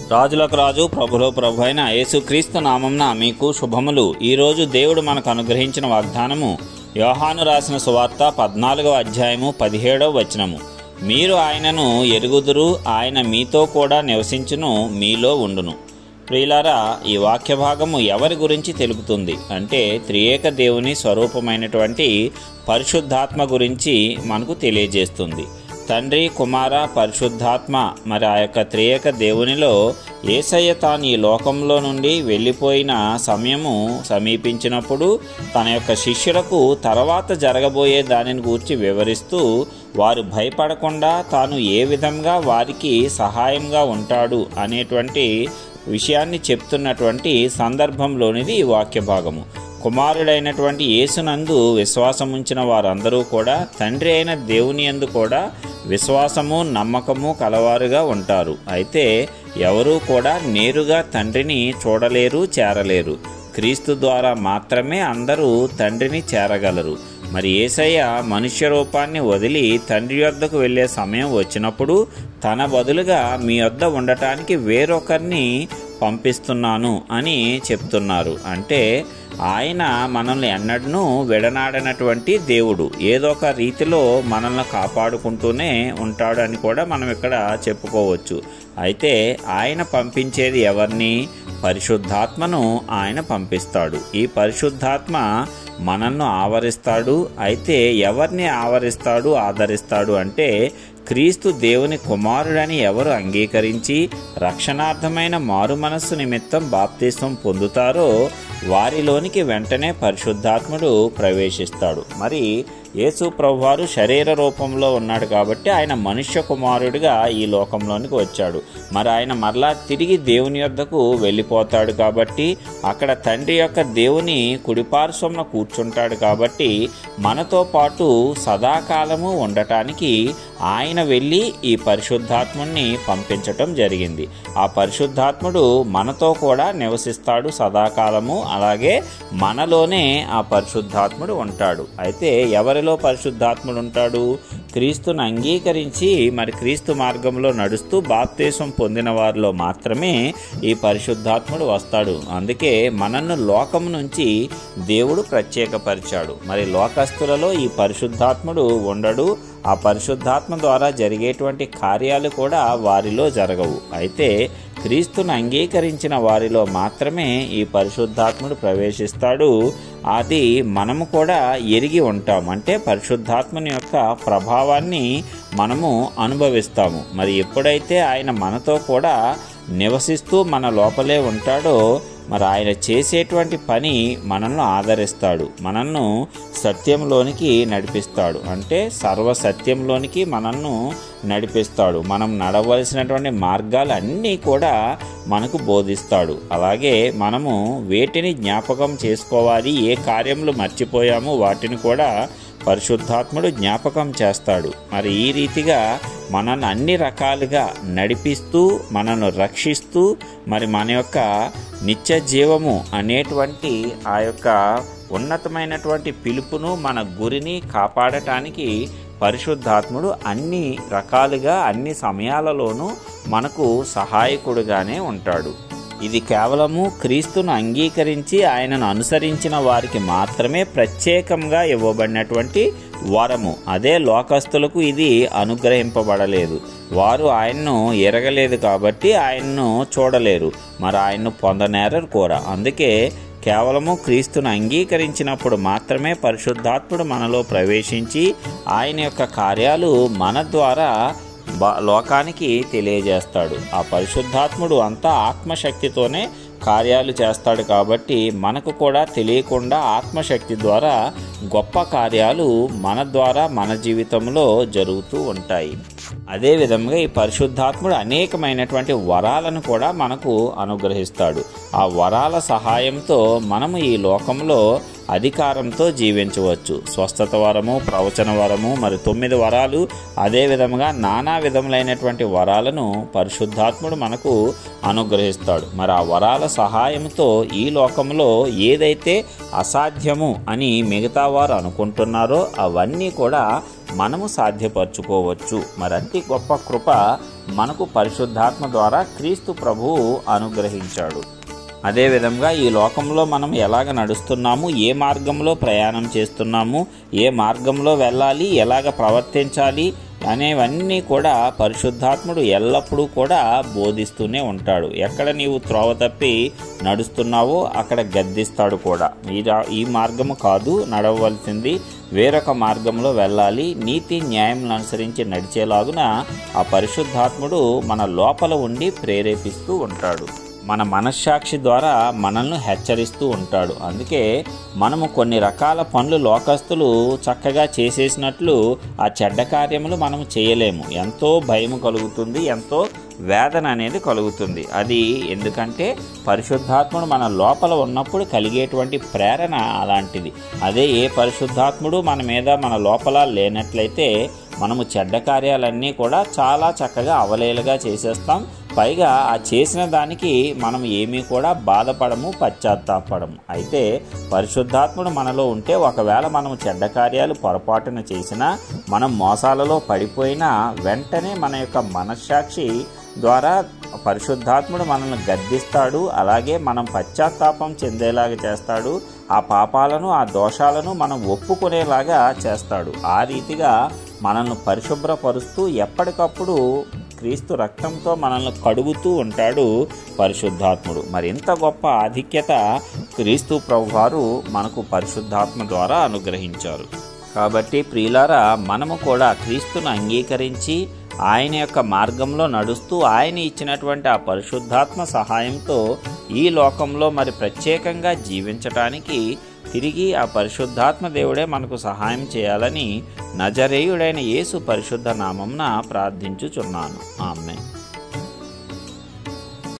రాజులకు రాజు ప్రభులో ప్రభు అయిన యేసుక్రీస్తు నామంన మీకు శుభములు ఈరోజు దేవుడు మనకు అనుగ్రహించిన వాగ్దానము యోహాను రాసిన సువార్త పద్నాలుగవ అధ్యాయము పదిహేడవ వచనము మీరు ఆయనను ఎరుగుదురు ఆయన మీతో కూడా నివసించును మీలో ఉండును ప్రియులారా ఈ వాక్య భాగము ఎవరి గురించి తెలుపుతుంది అంటే త్రియేక దేవుని స్వరూపమైనటువంటి పరిశుద్ధాత్మ గురించి మనకు తెలియజేస్తుంది తండ్రి కుమార పరిశుద్ధాత్మ మరి ఆ యొక్క త్రియేక దేవునిలో ఏసయ్య తాను ఈ లోకంలో నుండి వెళ్ళిపోయిన సమయము సమీపించినప్పుడు తన యొక్క శిష్యులకు తర్వాత జరగబోయే దానిని గూర్చి వివరిస్తూ వారు భయపడకుండా తాను ఏ విధంగా వారికి సహాయంగా ఉంటాడు అనేటువంటి విషయాన్ని చెప్తున్నటువంటి సందర్భంలోనిది ఈ వాక్య భాగము కుమారుడైనటువంటి యేసునందు విశ్వాసముంచిన వారందరూ కూడా తండ్రి అయిన దేవుని యందు కూడా విశ్వాసము నమ్మకము కలవారుగా ఉంటారు అయితే ఎవరూ కూడా నేరుగా తండ్రిని చూడలేరు చేరలేరు క్రీస్తు ద్వారా మాత్రమే అందరూ తండ్రిని చేరగలరు మరి ఏసయ్య మనుష్య రూపాన్ని వదిలి తండ్రి యొద్దకు వెళ్ళే సమయం వచ్చినప్పుడు తన బదులుగా మీ వద్ద ఉండటానికి వేరొకరిని పంపిస్తున్నాను అని చెప్తున్నారు అంటే ఆయన మనల్ని ఎన్నడూ విడనాడనటువంటి దేవుడు ఏదో ఒక రీతిలో మనల్ని కాపాడుకుంటూనే ఉంటాడు అని కూడా మనం ఇక్కడ చెప్పుకోవచ్చు అయితే ఆయన పంపించేది ఎవరిని పరిశుద్ధాత్మను ఆయన పంపిస్తాడు ఈ పరిశుద్ధాత్మ మనల్ని ఆవరిస్తాడు అయితే ఎవరిని ఆవరిస్తాడు ఆదరిస్తాడు అంటే క్రీస్తు దేవుని కుమారుడని ఎవరు అంగీకరించి రక్షణార్థమైన మారు మనస్సు నిమిత్తం బాప్తిస్వం పొందుతారో వారిలోనికి వెంటనే పరిశుద్ధాత్ముడు ప్రవేశిస్తాడు మరి యేసు ప్రభువారు శరీర రూపంలో ఉన్నాడు కాబట్టి ఆయన మనుష్య కుమారుడిగా ఈ లోకంలోనికి వచ్చాడు మరి ఆయన మరలా తిరిగి దేవుని యొద్దకు వెళ్ళిపోతాడు కాబట్టి అక్కడ తండ్రి యొక్క దేవుని కుడిపార్శ్వంన కూర్చుంటాడు కాబట్టి మనతో పాటు సదాకాలము ఉండటానికి ఆయన వెళ్ళి ఈ పరిశుద్ధాత్ముడిని పంపించటం జరిగింది ఆ పరిశుద్ధాత్ముడు మనతో కూడా నివసిస్తాడు సదాకాలము అలాగే మనలోనే ఆ పరిశుద్ధాత్ముడు ఉంటాడు అయితే ఎవరిలో పరిశుద్ధాత్ముడు ఉంటాడు క్రీస్తును అంగీకరించి మరి క్రీస్తు మార్గంలో నడుస్తూ బాప్తీసం పొందిన వారిలో మాత్రమే ఈ పరిశుద్ధాత్ముడు వస్తాడు అందుకే మనల్ని లోకం నుంచి దేవుడు ప్రత్యేకపరిచాడు మరి లోకస్తులలో ఈ పరిశుద్ధాత్ముడు ఉండడు ఆ పరిశుద్ధాత్మ ద్వారా జరిగేటువంటి కార్యాలు కూడా వారిలో జరగవు అయితే క్రీస్తును అంగీకరించిన వారిలో మాత్రమే ఈ పరిశుద్ధాత్ముడు ప్రవేశిస్తాడు అది మనము కూడా ఎరిగి ఉంటాం అంటే పరిశుద్ధాత్మని యొక్క ప్రభావాన్ని మనము అనుభవిస్తాము మరి ఎప్పుడైతే ఆయన మనతో కూడా నివసిస్తూ మన లోపలే ఉంటాడో మరి ఆయన చేసేటువంటి పని మనల్ని ఆదరిస్తాడు మనల్ని సత్యంలోనికి నడిపిస్తాడు అంటే సర్వ సత్యంలోనికి మనల్ని నడిపిస్తాడు మనం నడవలసినటువంటి మార్గాలు అన్నీ కూడా మనకు బోధిస్తాడు అలాగే మనము వేటిని జ్ఞాపకం చేసుకోవాలి ఏ కార్యములు మర్చిపోయామో వాటిని కూడా పరిశుద్ధాత్ముడు జ్ఞాపకం చేస్తాడు మరి ఈ రీతిగా మనల్ని అన్ని రకాలుగా నడిపిస్తూ మనను రక్షిస్తూ మరి మన యొక్క నిత్య జీవము అనేటువంటి ఆ యొక్క ఉన్నతమైనటువంటి పిలుపును మన గురిని కాపాడటానికి పరిశుద్ధాత్ముడు అన్ని రకాలుగా అన్ని సమయాలలోనూ మనకు సహాయకుడుగానే ఉంటాడు ఇది కేవలము క్రీస్తును అంగీకరించి ఆయనను అనుసరించిన వారికి మాత్రమే ప్రత్యేకంగా ఇవ్వబడినటువంటి వరము అదే లోకస్తులకు ఇది అనుగ్రహింపబడలేదు వారు ఆయన్ను ఎరగలేదు కాబట్టి ఆయన్ను చూడలేరు మరి ఆయన్ను పొందనేరరు కూడా అందుకే కేవలము క్రీస్తును అంగీకరించినప్పుడు మాత్రమే పరిశుద్ధాత్ముడు మనలో ప్రవేశించి ఆయన యొక్క కార్యాలు మన ద్వారా లోకానికి తెలియజేస్తాడు ఆ పరిశుద్ధాత్ముడు అంతా ఆత్మశక్తితోనే కార్యాలు చేస్తాడు కాబట్టి మనకు కూడా తెలియకుండా ఆత్మశక్తి ద్వారా గొప్ప కార్యాలు మన ద్వారా మన జీవితంలో జరుగుతూ ఉంటాయి అదేవిధంగా ఈ పరిశుద్ధాత్ముడు అనేకమైనటువంటి వరాలను కూడా మనకు అనుగ్రహిస్తాడు ఆ వరాల సహాయంతో మనము ఈ లోకంలో అధికారంతో జీవించవచ్చు స్వస్థత వరము ప్రవచన వరము మరి తొమ్మిది వరాలు అదేవిధంగా నానా విధములైనటువంటి వరాలను పరిశుద్ధాత్ముడు మనకు అనుగ్రహిస్తాడు మరి ఆ వరాల సహాయంతో ఈ లోకంలో ఏదైతే అసాధ్యము అని మిగతా వారు అనుకుంటున్నారో అవన్నీ కూడా మనము సాధ్యపరచుకోవచ్చు మరి అట్టి గొప్ప కృప మనకు పరిశుద్ధాత్మ ద్వారా క్రీస్తు ప్రభువు అనుగ్రహించాడు అదేవిధంగా ఈ లోకంలో మనం ఎలాగ నడుస్తున్నాము ఏ మార్గంలో ప్రయాణం చేస్తున్నాము ఏ మార్గంలో వెళ్ళాలి ఎలాగ ప్రవర్తించాలి అనేవన్నీ కూడా పరిశుద్ధాత్ముడు ఎల్లప్పుడూ కూడా బోధిస్తూనే ఉంటాడు ఎక్కడ నీవు త్రోవ తప్పి నడుస్తున్నావో అక్కడ గద్దిస్తాడు కూడా ఈ రా- ఈ మార్గము కాదు నడవవలసింది వేరొక మార్గంలో వెళ్ళాలి నీతి న్యాయం అనుసరించి నడిచేలాగున ఆ పరిశుద్ధాత్ముడు మన లోపల ఉండి ప్రేరేపిస్తూ ఉంటాడు మన మనశ్సాక్షి ద్వారా మనల్ని హెచ్చరిస్తూ ఉంటాడు అందుకే మనము కొన్ని రకాల పనులు లోకస్తులు చక్కగా చేసేసినట్లు ఆ చెడ్డ కార్యములు మనం చేయలేము ఎంతో భయం కలుగుతుంది ఎంతో వేదన అనేది కలుగుతుంది అది ఎందుకంటే పరిశుద్ధాత్ముడు మన లోపల ఉన్నప్పుడు కలిగేటువంటి ప్రేరణ అలాంటిది అదే ఏ పరిశుద్ధాత్ముడు మన మీద మన లోపల లేనట్లయితే మనము చెడ్డ కార్యాలన్నీ కూడా చాలా చక్కగా అవలేలుగా చేసేస్తాం పైగా ఆ చేసిన దానికి మనం ఏమీ కూడా బాధపడము పశ్చాత్తాపడము అయితే పరిశుద్ధాత్ముడు మనలో ఉంటే ఒకవేళ మనం చెడ్డ కార్యాలు పొరపాటున చేసినా మనం మోసాలలో పడిపోయినా వెంటనే మన యొక్క మనశ్సాక్షి ద్వారా పరిశుద్ధాత్ముడు మనల్ని గద్దిస్తాడు అలాగే మనం పశ్చాత్తాపం చెందేలాగా చేస్తాడు ఆ పాపాలను ఆ దోషాలను మనం ఒప్పుకునేలాగా చేస్తాడు ఆ రీతిగా మనల్ని పరిశుభ్రపరుస్తూ ఎప్పటికప్పుడు క్రీస్తు రక్తంతో మనల్ని కడుగుతూ ఉంటాడు పరిశుద్ధాత్ముడు మరి ఇంత గొప్ప ఆధిక్యత క్రీస్తు ప్రభువారు మనకు పరిశుద్ధాత్మ ద్వారా అనుగ్రహించారు కాబట్టి ప్రియులారా మనము కూడా క్రీస్తును అంగీకరించి ఆయన యొక్క మార్గంలో నడుస్తూ ఆయన ఇచ్చినటువంటి ఆ పరిశుద్ధాత్మ సహాయంతో ఈ లోకంలో మరి ప్రత్యేకంగా జీవించటానికి తిరిగి ఆ పరిశుద్ధాత్మ దేవుడే మనకు సహాయం చేయాలని నజరేయుడైన యేసు పరిశుద్ధ నామంన ప్రార్థించుచున్నాను ఆమె